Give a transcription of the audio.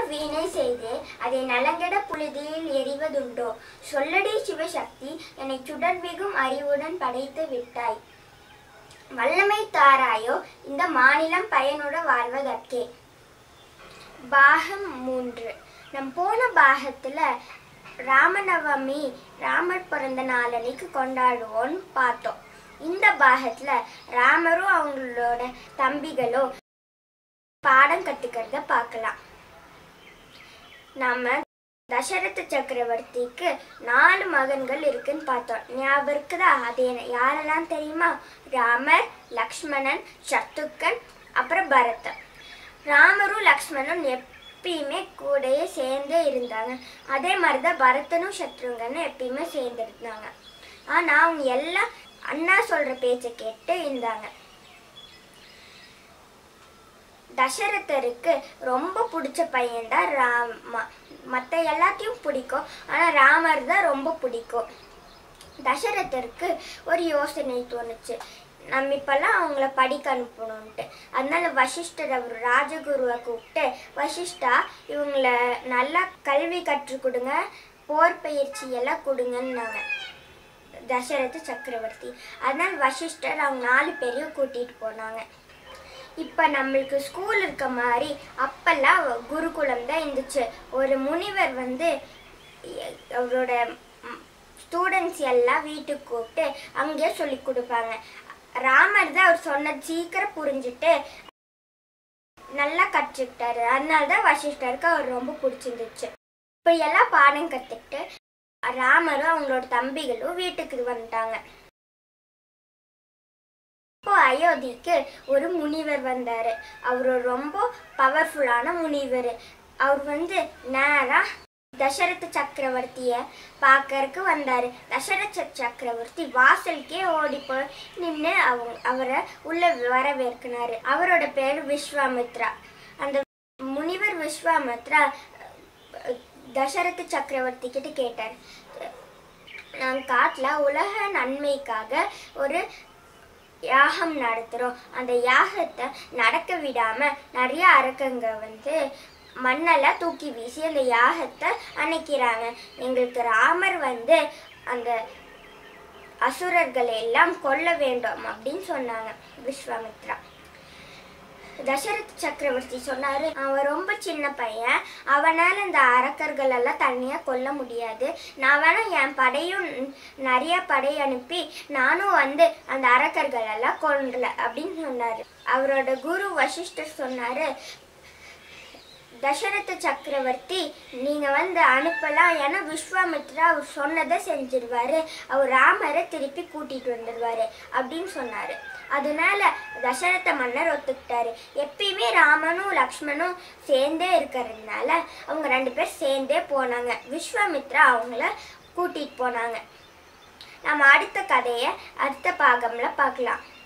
வீணை செய்து அதை நலங்கெட புழுதியில் எறிவதுண்டோ சொல்லடி சிவசக்தி என்னை சுடர்மிகும் அறிவுடன் படைத்து விட்டாய் வல்லமை தாராயோ இந்த மாநிலம் பயனுட வாழ்வதற்கே பாகம் மூன்று நம் போன பாகத்துல ராமநவமி ராமர் பிறந்த நாளன்னைக்கு கொண்டாடுவோம்னு பார்த்தோம் இந்த பாகத்துல ராமரும் அவங்களோட தம்பிகளும் பாடம் கத்துக்கிறத பார்க்கலாம் நாம தசரத சக்கரவர்த்திக்கு நாலு மகன்கள் இருக்குன்னு பார்த்தோம் ஞாபகம் இருக்குதா அது என்ன- யாரெல்லாம் தெரியுமா ராமர் லக்ஷ்மணன் சத்துக்கன் அப்புறம் பரதன் ராமரும் லக்ஷ்மணனும் எப்பயுமே கூடயே சேர்ந்தே இருந்தாங்க அதே மாதிரி தான் பரதனும் சத்ருங்கனும் எப்பயுமே சேர்ந்து இருந்தாங்க ஆனா அவங்க எல்லாம் அண்ணா சொல்ற பேச்சை கேட்டு இருந்தாங்க தசரதருக்கு ரொம்ப பிடிச்ச பையன்தான் ராமா மற்ற எல்லாத்தையும் பிடிக்கும் ஆனால் ராமர் தான் ரொம்ப பிடிக்கும் தசரதருக்கு ஒரு யோசனை தோணுச்சு நம்ம இப்பெல்லாம் அவங்கள படிக்க அனுப்பணும்ன்ட்டு அதனால வசிஷ்டர் அவர் ராஜகுருவை கூப்பிட்டு வசிஷ்டா இவங்கள நல்லா கல்வி கற்றுக் கொடுங்க போர் பயிற்சி எல்லாம் கொடுங்கன்னாங்க தசரத சக்கரவர்த்தி அதனால வசிஷ்டர் அவங்க நாலு பேரையும் கூட்டிட்டு போனாங்க இப்போ நம்மளுக்கு ஸ்கூல் இருக்க மாதிரி அப்பெல்லாம் குருகுலம் தான் இருந்துச்சு ஒரு முனிவர் வந்து எ- அவரோட ஸ்டூடெண்ட்ஸ் எல்லாம் வீட்டுக்கு கூப்பிட்டு அங்கேயே சொல்லி கொடுப்பாங்க ராமர் தான் அவர் சொன்னது சீக்கிரம் புரிஞ்சுட்டு நல்லா கற்றுக்கிட்டாரு அதனால தான் வசிஷ்டருக்கு அவர் ரொம்ப பிடிச்சிருந்துச்சு இப்போ எல்லாம் பாடம் கற்றுக்கிட்டு ராமரும் அவங்களோட தம்பிகளும் வீட்டுக்கு வந்துட்டாங்க இப்போ அயோத்திக்கு ஒரு முனிவர் வந்தாரு அவர் ரொம்ப பவர்ஃபுல்லான முனிவர் அவர் வந்து நேரா தசரத சக்கரவர்த்திய பார்க்கறதுக்கு வந்தாரு தசரத சக்கரவர்த்தி வாசலுக்கே ஓடி போய் நின்று அவங்க அவரை உள்ள வரவேற்கினாரு அவரோட பேர் விஸ்வாமித்ரா அந்த முனிவர் விஸ்வாமித்ரா அஹ், தசரத சக்கரவர்த்தி கிட்ட கேட்டார் நாங்கள் காட்டில் உலக நன்மைக்காக ஒரு யாகம் நடத்துகிறோம் அந்த யாகத்தை நடக்க விடாமல் நிறைய அரக்கங்க வந்து மண்ணெல்லாம் தூக்கி வீசி அந்த யாகத்தை அணைக்கிறாங்க எங்களுக்கு ராமர் வந்து அந்த அசுரர்களை எல்லாம் கொல்ல வேண்டும் அப்படின்னு சொன்னாங்க விஸ்வாமித்ரா தசரத சக்கரவர்த்தி சொன்னாரு அவன் ரொம்ப சின்ன பையன் அவனால இந்த அரக்கர்கள் எல்லாம் தனியா கொல்ல முடியாது நான் வேணா என் படையும் நிறைய படை அனுப்பி நானும் வந்து அந்த அரக்கர்கள் எல்லாம் கொல்லல அப்படின்னு சொன்னாரு அவரோட குரு வசிஷ்டர் சொன்னாரு தசரத சக்கரவர்த்தி நீங்க வந்து அனுப்பலாம் ஏன்னா விஸ்வாமித்ரா அவர் சொன்னதை செஞ்சிருவாரு அவர் ராமரை திருப்பி கூட்டிட்டு வந்துடுவாரு அப்படின்னு சொன்னாரு அதனால தசரத மன்னர் ஒத்துக்கிட்டாரு எப்பயுமே ராமனும் லக்ஷ்மணும் சேர்ந்தே இருக்கிறதுனால அவங்க ரெண்டு பேர் சேர்ந்தே போனாங்க விஸ்வாமித்ரா அவங்கள கூட்டிட்டு போனாங்க நம்ம அடுத்த கதையை அடுத்த பாகம்ல பார்க்கலாம்